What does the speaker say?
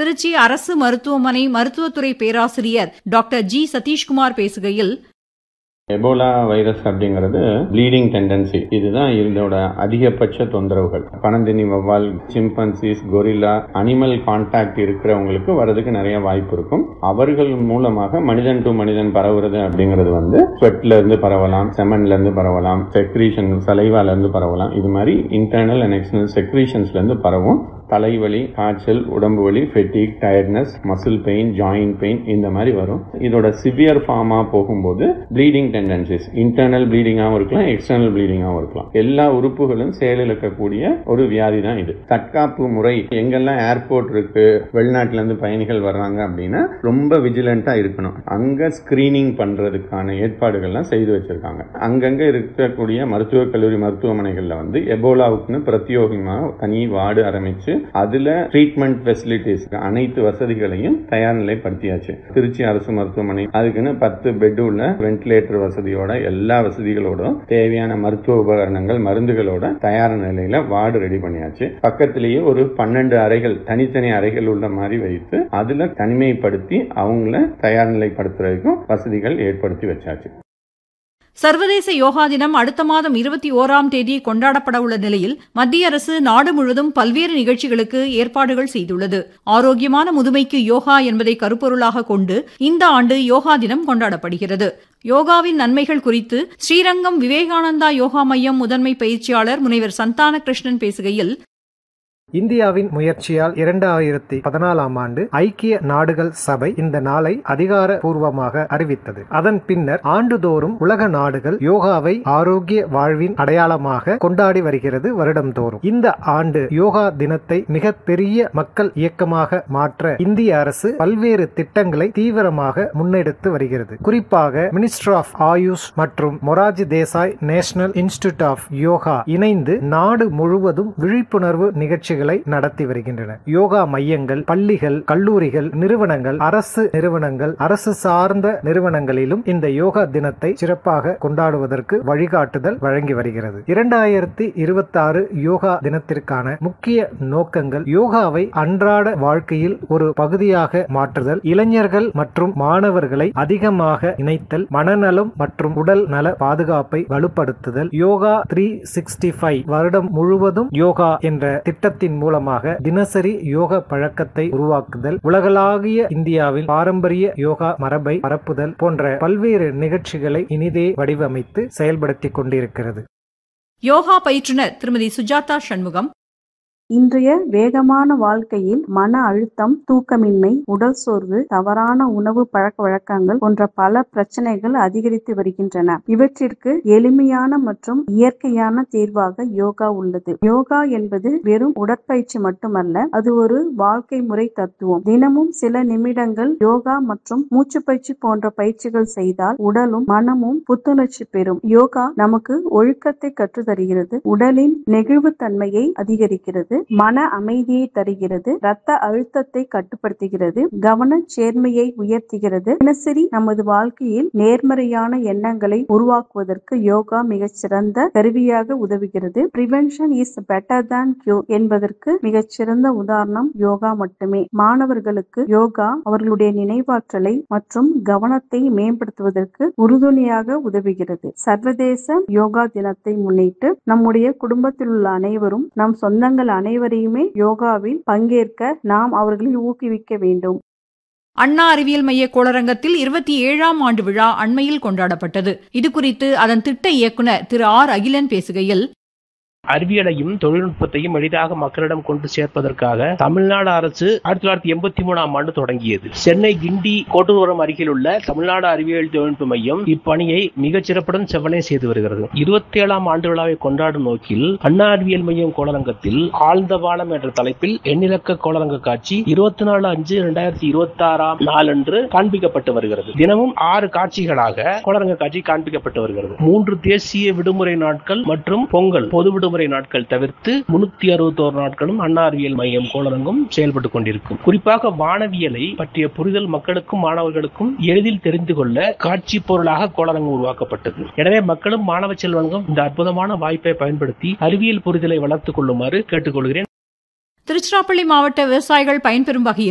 திருச்சி அரசு மருத்துவமனை மருத்துவத்துறை பேராசிரியர் டாக்டர் ஜி சதீஷ்குமார் பேசுகையில் எபோலா வைரஸ் அப்படிங்கிறது ப்ளீடிங் டெண்டன்சி இதுதான் இதோட அதிகபட்ச தொந்தரவுகள் பனந்தினி வவ்வால் சிம்பன்சிஸ் கொரில்லா அனிமல் கான்டாக்ட் இருக்கிறவங்களுக்கு வரதுக்கு நிறைய வாய்ப்பு இருக்கும் அவர்கள் மூலமாக மனிதன் டு மனிதன் பரவுறது அப்படிங்கிறது வந்து ஸ்வெட்ல இருந்து பரவலாம் செமன்ல இருந்து பரவலாம் செக்ரீஷன் சலைவால இருந்து பரவலாம் இது மாதிரி இன்டர்னல் அண்ட் எக்ஸ்டர்னல் செக்ரீஷன்ஸ்ல இருந்து பரவும் தலைவலி காய்ச்சல் உடம்பு வலி fatigue tiredness muscle pain joint pain இந்த மாதிரி வரும் இதோட சிவியர் ஃபார்மா போகும்போது ப்ளீடிங் டெண்டன்சிஸ் இன்டர்னல் ப்ளீடிங்காகவும் இருக்கலாம் எக்ஸ்டர்னல் ப்ளீடிங்காகவும் இருக்கலாம் எல்லா உறுப்புகளும் செயலிழக்கக்கூடிய ஒரு வியாதி தான் இது தற்காப்பு முறை எங்கெல்லாம் ஏர்போர்ட் இருக்கு வெளிநாட்டுல இருந்து பயணிகள் வர்றாங்க அப்படின்னா ரொம்ப விஜிலண்டா இருக்கணும் அங்க ஸ்கிரீனிங் பண்றதுக்கான ஏற்பாடுகள்லாம் செய்து வச்சிருக்காங்க அங்கங்க இருக்கக்கூடிய மருத்துவக் கல்லூரி மருத்துவமனைகள்ல வந்து எபோலாவுக்குன்னு பிரத்யோகமாக தனி வார்டு ஆரம்பிச்சு அதுல ட்ரீட்மெண்ட் ஃபெசிலிட்டிஸ் அனைத்து வசதிகளையும் தயார் நிலைப்படுத்தியாச்சு திருச்சி அரசு மருத்துவமனை அதுக்குன்னு பத்து பெட் உள்ள வென்டிலேட்டர் வசதியோட எல்லா வசதிகளோட தேவையான மருத்துவ உபகரணங்கள் மருந்துகளோட தயார் நிலையில வார்டு ரெடி பண்ணியாச்சு பக்கத்திலேயே ஒரு பன்னெண்டு அறைகள் தனித்தனி அறைகள் உள்ள மாதிரி வைத்து அதுல தனிமைப்படுத்தி அவங்கள தயார் நிலைப்படுத்துறதுக்கும் வசதிகள் ஏற்படுத்தி வச்சாச்சு சர்வதேச யோகா தினம் அடுத்த மாதம் இருபத்தி ஓராம் தேதி கொண்டாடப்பட உள்ள நிலையில் மத்திய அரசு நாடு முழுவதும் பல்வேறு நிகழ்ச்சிகளுக்கு ஏற்பாடுகள் செய்துள்ளது ஆரோக்கியமான முதுமைக்கு யோகா என்பதை கருப்பொருளாக கொண்டு இந்த ஆண்டு யோகா தினம் கொண்டாடப்படுகிறது யோகாவின் நன்மைகள் குறித்து ஸ்ரீரங்கம் விவேகானந்தா யோகா மையம் முதன்மை பயிற்சியாளர் முனைவர் சந்தான கிருஷ்ணன் பேசுகையில் இந்தியாவின் முயற்சியால் இரண்டாயிரத்தி பதினாலாம் ஆண்டு ஐக்கிய நாடுகள் சபை இந்த நாளை அதிகாரப்பூர்வமாக அறிவித்தது அதன் பின்னர் ஆண்டுதோறும் உலக நாடுகள் யோகாவை ஆரோக்கிய வாழ்வின் அடையாளமாக கொண்டாடி வருகிறது வருடம்தோறும் இந்த ஆண்டு யோகா தினத்தை மிக பெரிய மக்கள் இயக்கமாக மாற்ற இந்திய அரசு பல்வேறு திட்டங்களை தீவிரமாக முன்னெடுத்து வருகிறது குறிப்பாக மினிஸ்டர் ஆஃப் ஆயுஷ் மற்றும் Morarji Desai national institute of yoga இணைந்து நாடு முழுவதும் விழிப்புணர்வு நிகழ்ச்சிகள் நிகழ்ச்சிகளை நடத்தி வருகின்றன யோகா மையங்கள் பள்ளிகள் கல்லூரிகள் நிறுவனங்கள் அரசு நிறுவனங்கள் அரசு சார்ந்த நிறுவனங்களிலும் இந்த யோகா தினத்தை சிறப்பாக கொண்டாடுவதற்கு வழிகாட்டுதல் வழங்கி வருகிறது இரண்டாயிரத்தி இருபத்தி ஆறு யோகா தினத்திற்கான முக்கிய நோக்கங்கள் யோகாவை அன்றாட வாழ்க்கையில் ஒரு பகுதியாக மாற்றுதல் இளைஞர்கள் மற்றும் மாணவர்களை அதிகமாக இணைத்தல் மனநலம் மற்றும் உடல் நல பாதுகாப்பை வலுப்படுத்துதல் யோகா த்ரீ சிக்ஸ்டி ஃபைவ் வருடம் முழுவதும் யோகா என்ற திட்டத்தின் திட்டத்தின் மூலமாக தினசரி யோக பழக்கத்தை உருவாக்குதல் உலகளாகிய இந்தியாவில் பாரம்பரிய யோகா மரபை பரப்புதல் போன்ற பல்வேறு நிகழ்ச்சிகளை இனிதே வடிவமைத்து செயல்படுத்திக் கொண்டிருக்கிறது யோகா பயிற்றுனர் திருமதி சுஜாதா சண்முகம் இன்றைய வேகமான வாழ்க்கையில் மன அழுத்தம் தூக்கமின்மை உடல் சோர்வு தவறான உணவு பழக்க வழக்கங்கள் போன்ற பல பிரச்சனைகள் அதிகரித்து வருகின்றன இவற்றிற்கு எளிமையான மற்றும் இயற்கையான தீர்வாக யோகா உள்ளது யோகா என்பது வெறும் உடற்பயிற்சி மட்டுமல்ல அது ஒரு வாழ்க்கை முறை தத்துவம் தினமும் சில நிமிடங்கள் யோகா மற்றும் மூச்சு பயிற்சி போன்ற பயிற்சிகள் செய்தால் உடலும் மனமும் புத்துணர்ச்சி பெறும் யோகா நமக்கு ஒழுக்கத்தை கற்றுத்தருகிறது உடலின் நெகிழ்வுத்தன்மையை அதிகரிக்கிறது மன அமைதியை தருகிறது இரத்த அழுத்தத்தை கட்டுப்படுத்துகிறது கவன சேர்மையை உயர்த்துகிறது தினசரி நமது வாழ்க்கையில் நேர்மறையான எண்ணங்களை உருவாக்குவதற்கு யோகா மிகச்சிறந்த கருவியாக உதவுகிறது prevention is better than cure என்பதற்கு மிகச்சிறந்த உதாரணம் யோகா மட்டுமே மாணவர்களுக்கு யோகா அவர்களுடைய நினைவாற்றலை மற்றும் கவனத்தை மேம்படுத்துவதற்கு உறுதுணையாக உதவுகிறது சர்வதேச யோகா தினத்தை முன்னிட்டு நம்முடைய குடும்பத்தில் உள்ள அனைவரும் நம் சொந்தங்கள் அனைவரும் அனைவரையுமே யோகாவில் பங்கேற்க நாம் அவர்களை ஊக்குவிக்க வேண்டும் அண்ணா அறிவியல் மைய கோளரங்கத்தில் இருபத்தி ஏழாம் ஆண்டு விழா அண்மையில் கொண்டாடப்பட்டது இதுகுறித்து அதன் திட்ட இயக்குநர் திரு ஆர் அகிலன் பேசுகையில் அறிவியலையும் தொழில்நுட்பத்தையும் எளிதாக மக்களிடம் கொண்டு சேர்ப்பதற்காக தமிழ்நாடு அரசு ஆயிரத்தி தொள்ளாயிரத்தி எண்பத்தி மூணாம் ஆண்டு தொடங்கியது சென்னை கிண்டி கோட்டூரம் அருகில் உள்ள தமிழ்நாடு அறிவியல் தொழில்நுட்ப மையம் இப்பணியை மிகச் சிறப்புடன் செவ்வனே செய்து வருகிறது இருபத்தி ஏழாம் ஆண்டு விழாவை கொண்டாடும் நோக்கில் அண்ணா அறிவியல் மையம் கோளரங்கத்தில் ஆழ்ந்த பாலம் என்ற தலைப்பில் எண்ணிலக்க கோளரங்க காட்சி இருபத்தி நாலு அஞ்சு இரண்டாயிரத்தி இருபத்தி ஆறாம் நாளன்று காண்பிக்கப்பட்டு வருகிறது தினமும் ஆறு காட்சிகளாக கோளரங்க காட்சி காண்பிக்கப்பட்டு வருகிறது மூன்று தேசிய விடுமுறை நாட்கள் மற்றும் பொங்கல் பொது விடுமுறை விடுமுறை நாட்கள் தவிர்த்து முன்னூத்தி அறுபத்தோரு நாட்களும் அண்ணா அறிவியல் மையம் கோளரங்கம் செயல்பட்டுக் கொண்டிருக்கும் குறிப்பாக வானவியலை பற்றிய புரிதல் மக்களுக்கும் மாணவர்களுக்கும் எளிதில் தெரிந்து கொள்ள காட்சி பொருளாக கோளரங்கம் உருவாக்கப்பட்டது எனவே மக்களும் மாணவ செல்வங்கம் இந்த அற்புதமான வாய்ப்பை பயன்படுத்தி அறிவியல் புரிதலை வளர்த்துக் கொள்ளுமாறு கேட்டுக்கொள்கிறேன் திருச்சிராப்பள்ளி மாவட்ட விவசாயிகள் பயன்பெறும் வகையில்